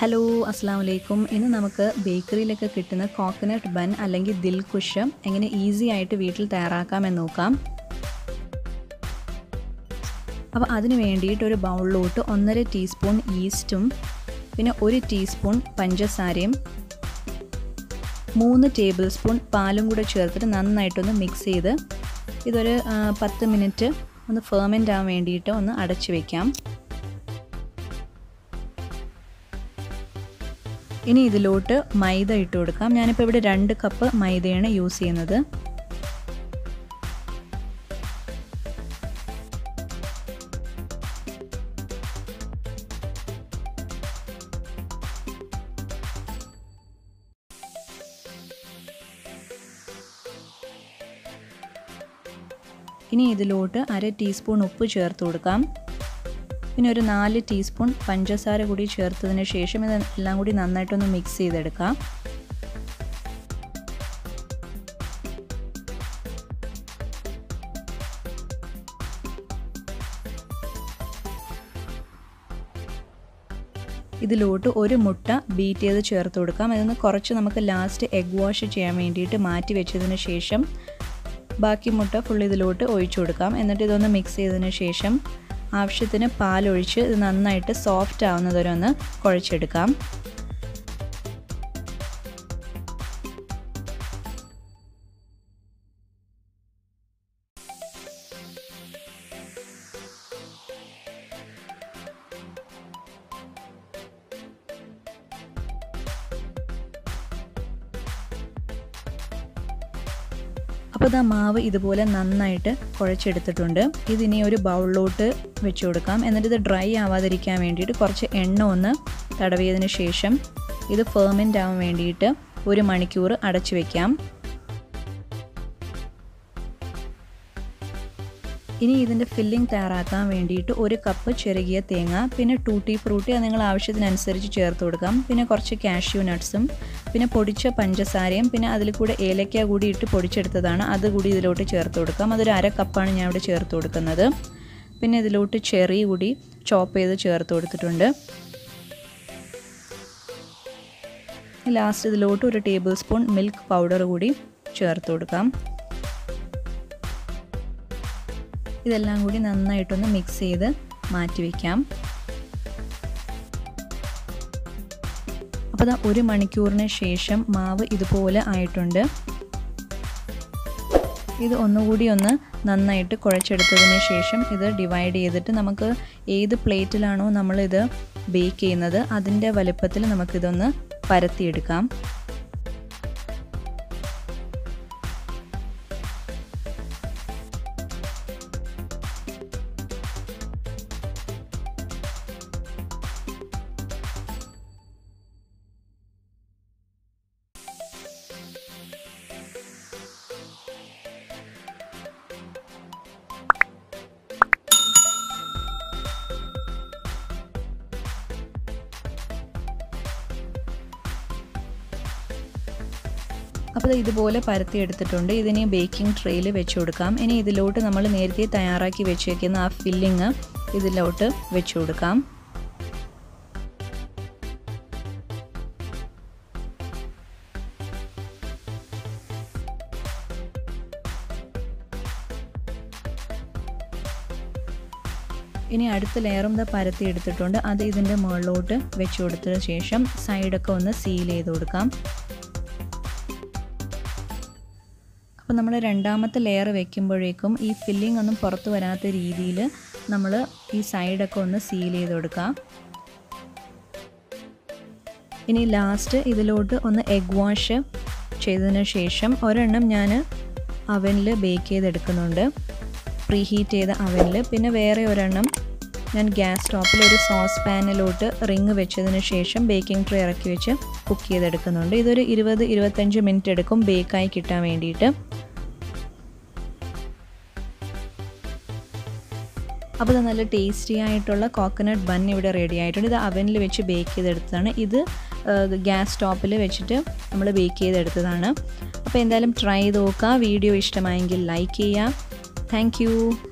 hello അസ്സാം വലൈക്കും ഇന്ന് നമുക്ക് ബേക്കറിയിലൊക്കെ കിട്ടുന്ന കോക്കനട്ട് ബൻ അല്ലെങ്കിൽ ദിൽകുഷം എങ്ങനെ ഈസി ആയിട്ട് വീട്ടിൽ തയ്യാറാക്കാമെന്ന് നോക്കാം അപ്പോൾ അതിന് വേണ്ടിയിട്ട് ഒരു ബൗളിലോട്ട് ഒന്നര ടീസ്പൂൺ ഈസ്റ്റും പിന്നെ ഒരു ടീസ്പൂൺ പഞ്ചസാരയും മൂന്ന് ടേബിൾ സ്പൂൺ പാലും കൂടെ ചേർത്തിട്ട് നന്നായിട്ടൊന്ന് മിക്സ് ചെയ്ത് ഇതൊരു പത്ത് മിനിറ്റ് ഒന്ന് ഫെർമെൻ്റ് ആവാൻ വേണ്ടിയിട്ട് ഒന്ന് അടച്ചു വയ്ക്കാം ഇനി ഇതിലോട്ട് മൈദ ഇട്ട് കൊടുക്കാം ഞാനിപ്പോൾ ഇവിടെ രണ്ട് കപ്പ് മൈദയാണ് യൂസ് ചെയ്യുന്നത് ഇനി ഇതിലോട്ട് അര ടീസ്പൂൺ ഉപ്പ് ചേർത്ത് കൊടുക്കാം പിന്നെ ഒരു നാല് ടീസ്പൂൺ പഞ്ചസാര കൂടി ചേർത്തതിന് ശേഷം ഇതെല്ലാം കൂടി നന്നായിട്ടൊന്ന് മിക്സ് ചെയ്തെടുക്കാം ഇതിലോട്ട് ഒരു മുട്ട ബീറ്റ് ചെയ്ത് ചേർത്ത് കൊടുക്കാം അതൊന്ന് കുറച്ച് നമുക്ക് ലാസ്റ്റ് എഗ് വാഷ് ചെയ്യാൻ വേണ്ടിയിട്ട് മാറ്റി വെച്ചതിന് ശേഷം ബാക്കി മുട്ട ഫുൾ ഇതിലോട്ട് ഒഴിച്ചു കൊടുക്കാം എന്നിട്ട് ഇതൊന്ന് മിക്സ് ചെയ്തതിന് ശേഷം ആവശ്യത്തിന് പാലൊഴിച്ച് ഇത് നന്നായിട്ട് സോഫ്റ്റ് ആവുന്നതുവരെ ഒന്ന് കുഴച്ചെടുക്കാം അപ്പോൾ ഇതാ മാവ് ഇതുപോലെ നന്നായിട്ട് കുഴച്ചെടുത്തിട്ടുണ്ട് ഇതിനി ഒരു ബൗളിലോട്ട് വെച്ച് കൊടുക്കാം എന്നിട്ട് ഇത് ഡ്രൈ ആവാതിരിക്കാൻ വേണ്ടിയിട്ട് കുറച്ച് എണ്ണ ഒന്ന് തടവിയതിന് ശേഷം ഇത് ഫെർമെൻ്റ് ആവാൻ വേണ്ടിയിട്ട് ഒരു മണിക്കൂർ അടച്ചു വയ്ക്കാം ഇനി ഇതിൻ്റെ ഫില്ലിംഗ് തയ്യാറാക്കാൻ വേണ്ടിയിട്ട് ഒരു കപ്പ് ചെറുകിയ തേങ്ങ പിന്നെ ടൂട്ടി ഫ്രൂട്ടി അത് നിങ്ങൾ ആവശ്യത്തിനനുസരിച്ച് ചേർത്ത് കൊടുക്കാം പിന്നെ കുറച്ച് കാഷ്യൂ നട്ട്സും പിന്നെ പൊടിച്ച പഞ്ചസാരയും പിന്നെ അതിൽ കൂടെ ഏലക്ക കൂടി ഇട്ട് പൊടിച്ചെടുത്തതാണ് അത് കൂടി ഇതിലോട്ട് ചേർത്ത് കൊടുക്കാം അതൊരു അര കപ്പാണ് ഞാൻ ഇവിടെ ചേർത്ത് കൊടുക്കുന്നത് പിന്നെ ഇതിലോട്ട് ചെറി കൂടി ചോപ്പ് ചെയ്ത് ചേർത്ത് കൊടുത്തിട്ടുണ്ട് ലാസ്റ്റ് ഇതിലോട്ട് ഒരു ടേബിൾ സ്പൂൺ മിൽക്ക് പൗഡർ കൂടി ചേർത്ത് കൊടുക്കാം ഇതെല്ലാം കൂടി നന്നായിട്ടൊന്ന് മിക്സ് ചെയ്ത് മാറ്റി വയ്ക്കാം അപ്പോൾ ഒരു മണിക്കൂറിന് ശേഷം മാവ് ഇതുപോലെ ആയിട്ടുണ്ട് ഇത് ഒന്നുകൂടി ഒന്ന് നന്നായിട്ട് കുഴച്ചെടുത്തതിന് ശേഷം ഇത് ഡിവൈഡ് ചെയ്തിട്ട് നമുക്ക് ഏത് പ്ലേറ്റിലാണോ നമ്മളിത് ബേക്ക് ചെയ്യുന്നത് അതിൻ്റെ വലുപ്പത്തിൽ നമുക്കിതൊന്ന് പരത്തിയെടുക്കാം അപ്പോൾ ഇതുപോലെ പരത്തി എടുത്തിട്ടുണ്ട് ഇതിനെ ബേക്കിംഗ് ട്രേയിൽ വെച്ച് കൊടുക്കാം ഇനി ഇതിലോട്ട് നമ്മൾ നേരത്തെ തയ്യാറാക്കി വെച്ചേക്കുന്ന ആ ഫില്ലിങ് ഇതിലോട്ട് വെച്ച് കൊടുക്കാം ഇനി അടുത്ത ലെയറും ഇതാ പരത്തി എടുത്തിട്ടുണ്ട് അത് ഇതിൻ്റെ മുകളിലോട്ട് വെച്ച് കൊടുത്തതിന് ശേഷം സൈഡൊക്കെ ഒന്ന് സീൽ ചെയ്ത് കൊടുക്കാം അപ്പോൾ നമ്മൾ രണ്ടാമത്തെ ലെയർ വെക്കുമ്പോഴേക്കും ഈ ഫില്ലിംഗ് ഒന്നും പുറത്ത് വരാത്ത രീതിയിൽ നമ്മൾ ഈ സൈഡൊക്കെ ഒന്ന് സീൽ ചെയ്ത് കൊടുക്കാം ഇനി ലാസ്റ്റ് ഇതിലോട്ട് ഒന്ന് എഗ് വാഷ് ചെയ്തതിന് ശേഷം ഒരെണ്ണം ഞാൻ അവനിൽ ബേക്ക് ചെയ്തെടുക്കുന്നുണ്ട് പ്രീ ഹീറ്റ് ചെയ്ത അവനിൽ പിന്നെ വേറെ ഒരെണ്ണം ഞാൻ ഗ്യാസ് സ്റ്റോപ്പിൽ ഒരു സോസ് പാനിലോട്ട് റിങ് വെച്ചതിന് ശേഷം ബേക്കിംഗ് ട്രേ ഇറക്കി വെച്ച് കുക്ക് ചെയ്തെടുക്കുന്നുണ്ട് ഇതൊരു ഇരുപത് ഇരുപത്തഞ്ച് മിനിറ്റ് എടുക്കും ബേക്കായി കിട്ടാൻ വേണ്ടിയിട്ട് അപ്പോൾ ഇത് നല്ല ടേസ്റ്റി ആയിട്ടുള്ള കോക്കനട്ട് ബൺ ഇവിടെ റെഡി ആയിട്ടുണ്ട് ഇത് അവനിൽ വെച്ച് ബേക്ക് ചെയ്തെടുത്തതാണ് ഇത് ഗ്യാസ് സ്റ്റോപ്പിൽ വെച്ചിട്ട് നമ്മൾ ബേക്ക് ചെയ്തെടുത്തതാണ് അപ്പോൾ എന്തായാലും ട്രൈ ചെയ്ത് നോക്കുക വീഡിയോ ഇഷ്ടമായെങ്കിൽ ലൈക്ക് ചെയ്യുക താങ്ക്